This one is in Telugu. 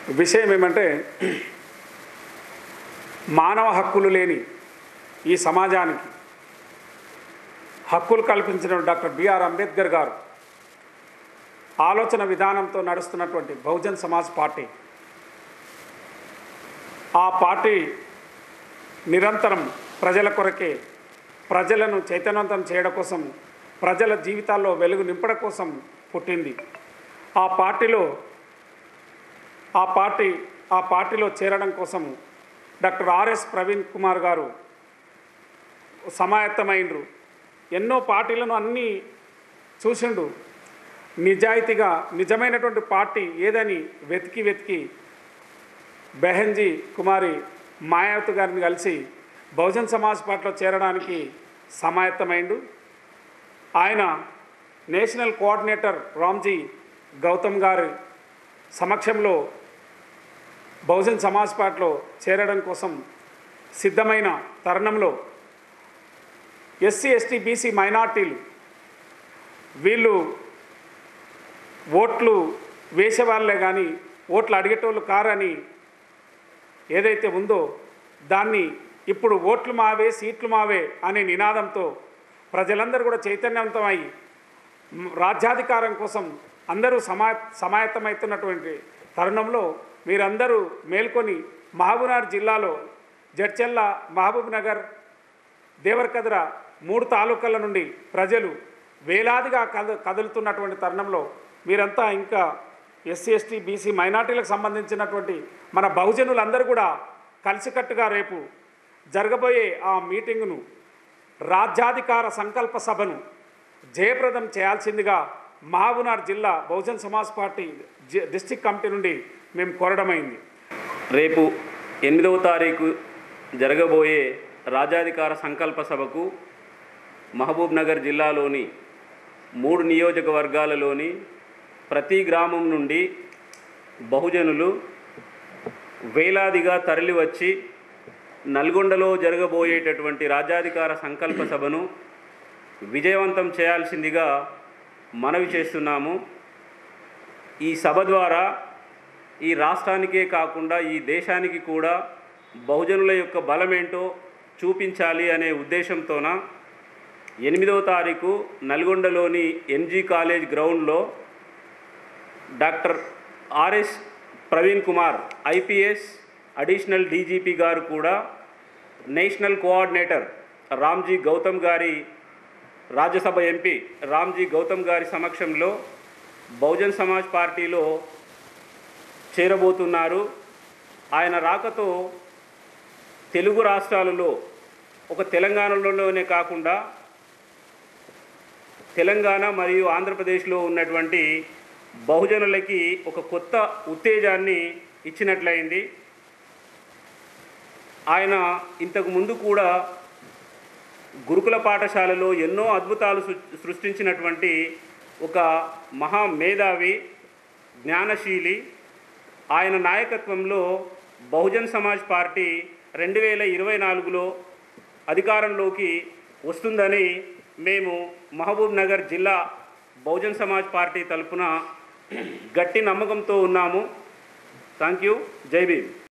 విషయం ఏమంటే మానవ హక్కులు లేని ఈ సమాజానికి హక్కులు కల్పించిన డాక్టర్ బిఆర్ అంబేద్కర్ గారు ఆలోచన విధానంతో నడుస్తున్నటువంటి బహుజన్ సమాజ్ పార్టీ ఆ పార్టీ నిరంతరం ప్రజల కొరకే ప్రజలను చైతన్యవంతం చేయడం కోసం ప్రజల జీవితాల్లో వెలుగు నింపడం కోసం పుట్టింది ఆ పార్టీలో ఆ పార్టీ ఆ పార్టీలో చేరడం కోసం డాక్టర్ ఆర్ఎస్ ప్రవీణ్ కుమార్ గారు సమాయత్తమైండ్రు ఎన్నో పార్టీలను అన్నీ చూసిండు నిజాయితీగా నిజమైనటువంటి పార్టీ ఏదని వెతికి వెతికి బెహెన్జీ కుమారి మాయావతి గారిని కలిసి బహుజన్ సమాజ్ పార్టీలో చేరడానికి సమాయత్తమైండు ఆయన నేషనల్ కోఆర్డినేటర్ రామ్జీ గౌతమ్ గారి సమక్షంలో బహుజన్ సమాజ్ పార్టీలో చేరడం కోసం సిద్ధమైన తరుణంలో ఎస్సీ ఎస్టీ బీసీ మైనార్టీలు వీళ్ళు ఓట్లు వేసేవాళ్ళే కానీ ఓట్లు అడిగేటోళ్ళు కారని ఏదైతే ఉందో దాన్ని ఇప్పుడు ఓట్లు మావే సీట్లు మావే అనే నినాదంతో ప్రజలందరూ కూడా చైతన్యవంతమై మ్, రాజ్యాధికారం కోసం అందరూ సమా సమాయత్తమవుతున్నటువంటి తరుణంలో మీరందరూ మేల్కొని మహబూబ్నగర్ జిల్లాలో జడ్చెల్ల మహబూబ్ నగర్ దేవరకద్ర మూడు తాలూకాల నుండి ప్రజలు వేలాదిగా కద కదులుతున్నటువంటి తరుణంలో మీరంతా ఇంకా ఎస్సీ ఎస్టీ బీసీ మైనార్టీలకు సంబంధించినటువంటి మన బహుజనులందరూ కూడా కలిసికట్టుగా రేపు జరగబోయే ఆ మీటింగును రాజ్యాధికార సంకల్ప సభను జయప్రదం చేయాల్సిందిగా మహబూబ్నగర్ జిల్లా బహుజన్ సమాజ్ పార్టీ జి- డిస్టిక్ కమిటీ నుండి మేము కోరడమైంది రేపు ఎనిమిదవ తారీఖు జరగబోయే రాజాధికార సంకల్ప సభకు మహబూబ్ నగర్ జిల్లాలోని మూడు నియోజకవర్గాలలోని ప్రతి గ్రామం నుండి బహుజనులు వేలాదిగా తరలివచ్చి నల్గొండలో జరగబోయేటటువంటి రాజ్యాధికార సంకల్ప సభను విజయవంతం చేయాల్సిందిగా మనవి చేస్తున్నాము ఈ సభ ద్వారా ఈ రాష్ట్రానికే కాకుండా ఈ దేశానికి కూడా బహుజనుల యొక్క బలమేంటో చూపించాలి అనే ఉద్దేశంతోన ఎనిమిదవ తారీఖు నల్గొండలోని ఎన్జీ కాలేజ్ గ్రౌండ్లో doctor RS Praveen Kumar IPS additional DGP garu కూడా నేషనల్ కోఆర్డినేటర్ రామ్జీ గౌతమ్ గారి రాజ్యసభ ఎంపీ రామ్జీ గౌతమ్ గారి సమక్షంలో బహుజన్ సమాజ్ పార్టీలో చేరబోతున్నారు ఆయన రాకతో తెలుగు రాష్ట్రాలలో ఒక తెలంగాణలోనే కాకుండా తెలంగాణ మరియు ఆంధ్రప్రదేశ్లో ఉన్నటువంటి బహుజనులకి ఒక కొత్త ఉత్తేజాన్ని ఇచ్చినట్లయింది ఆయన ఇంతకు ముందు కూడా గురుకుల పాఠశాలలో ఎన్నో అద్భుతాలు సృ- సృష్టించినటువంటి ఒక మహా మేధావి జ్ఞానశీలి ఆయన నాయకత్వంలో బహుజన్ సమాజ్ పార్టీ రెండు వేల ఇరవై నాలుగులో అధికారంలోకి వస్తుందని మేము మహబూబ్ నగర్ జిల్లా బహుజన్ సమాజ్ పార్టీ తరపున గట్టి నమ్మకంతో ఉన్నాము థ్యాంక్ యూ జై భీమ్